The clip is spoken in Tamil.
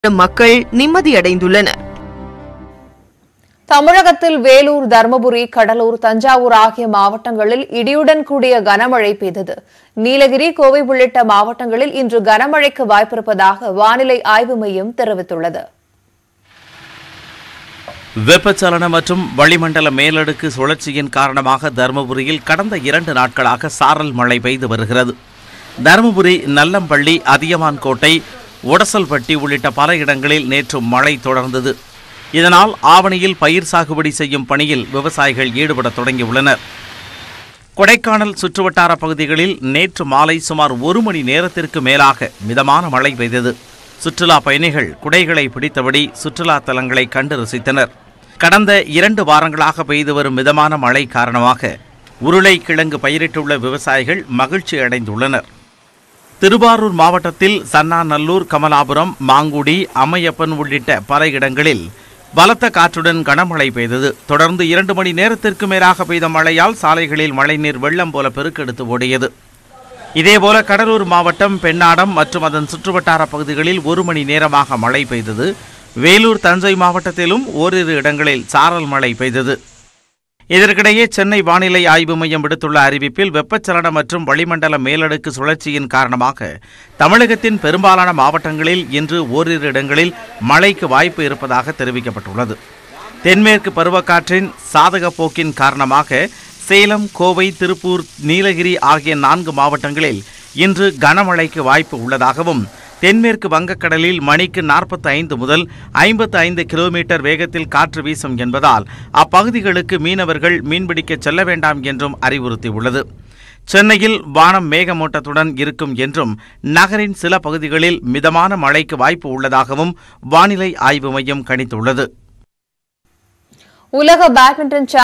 மக்கள் நிம்மதியடைந்துள்ளனர் தமிழகத்தில் வேலூர் தருமபுரி கடலூர் தஞ்சாவூர் ஆகிய மாவட்டங்களில் இடியுடன் கூடிய கனமழை பெய்தது நீலகிரி கோவை உள்ளிட்ட மாவட்டங்களில் இன்று கனமழைக்கு வாய்ப்பிருப்பதாக வானிலை ஆய்வு மையம் தெரிவித்துள்ளது வெப்பச்சலன மற்றும் வளிமண்டல மேலடுக்கு சுழற்சியின் காரணமாக தருமபுரியில் கடந்த இரண்டு நாட்களாக சாரல் மழை பெய்து வருகிறது தருமபுரி நல்லம்பள்ளி அதியமான் கோட்டை உடசல்பட்டி உள்ளிட்ட பல இடங்களில் நேற்று மழை தொடர்ந்தது இதனால் ஆவணியில் பயிர் சாகுபடி செய்யும் பணியில் விவசாயிகள் ஈடுபடத் தொடங்கியுள்ளனர் கொடைக்கானல் சுற்றுவட்டார பகுதிகளில் நேற்று மாலை சுமார் ஒரு மணி நேரத்திற்கு மேலாக மிதமான மழை பெய்தது சுற்றுலா பயணிகள் குடைகளை பிடித்தபடி சுற்றுலா தலங்களை கண்டு ரசித்தனர் கடந்த இரண்டு வாரங்களாக பெய்து வரும் மிதமான மழை காரணமாக உருளைக்கிழங்கு பயிரிட்டுள்ள விவசாயிகள் மகிழ்ச்சி அடைந்துள்ளனர் திருவாரூர் மாவட்டத்தில் சன்னாநல்லூர் கமலாபுரம் மாங்குடி அம்மையப்பன் உள்ளிட்ட பல இடங்களில் பலத்த காற்றுடன் கனமழை பெய்தது தொடர்ந்து இரண்டு மணி நேரத்திற்கு மேலாக பெய்த மழையால் சாலைகளில் மழைநீர் வெள்ளம் போல பெருக்கெடுத்து ஓடியது இதேபோல கடலூர் மாவட்டம் பெண்ணாடம் மற்றும் அதன் சுற்றுவட்டார பகுதிகளில் ஒரு மணி நேரமாக மழை பெய்தது வேலூர் தஞ்சை மாவட்டத்திலும் ஓரிரு இடங்களில் சாரல் மழை பெய்தது இதற்கிடையே சென்னை வானிலை ஆய்வு மையம் விடுத்துள்ள அறிவிப்பில் வெப்பச்சலனம் மற்றும் வளிமண்டல மேலடுக்கு சுழற்சியின் காரணமாக தமிழகத்தின் பெரும்பாலான மாவட்டங்களில் இன்று ஓரிரு இடங்களில் மழைக்கு வாய்ப்பு இருப்பதாக தெரிவிக்கப்பட்டுள்ளது தென்மேற்கு பருவக்காற்றின் சாதக போக்கின் காரணமாக சேலம் கோவை திருப்பூர் நீலகிரி ஆகிய நான்கு மாவட்டங்களில் இன்று கனமழைக்கு வாய்ப்பு உள்ளதாகவும் தென்மேற்கு வங்கக்கடலில் மணிக்கு 45 ஐந்து முதல் 55 ஐந்து கிலோமீட்டர் வேகத்தில் காற்று வீசும் என்பதால் அப்பகுதிகளுக்கு மீனவர்கள் மீன்பிடிக்க செல்ல வேண்டாம் என்றும் அறிவுறுத்தியுள்ளது சென்னையில் வானம் மேகமூட்டத்துடன் இருக்கும் என்றும் நகரின் சில பகுதிகளில் மிதமான மழைக்கு வாய்ப்பு உள்ளதாகவும் வானிலை ஆய்வு மையம் கணித்துள்ளது உலக பேட்மிண்டன்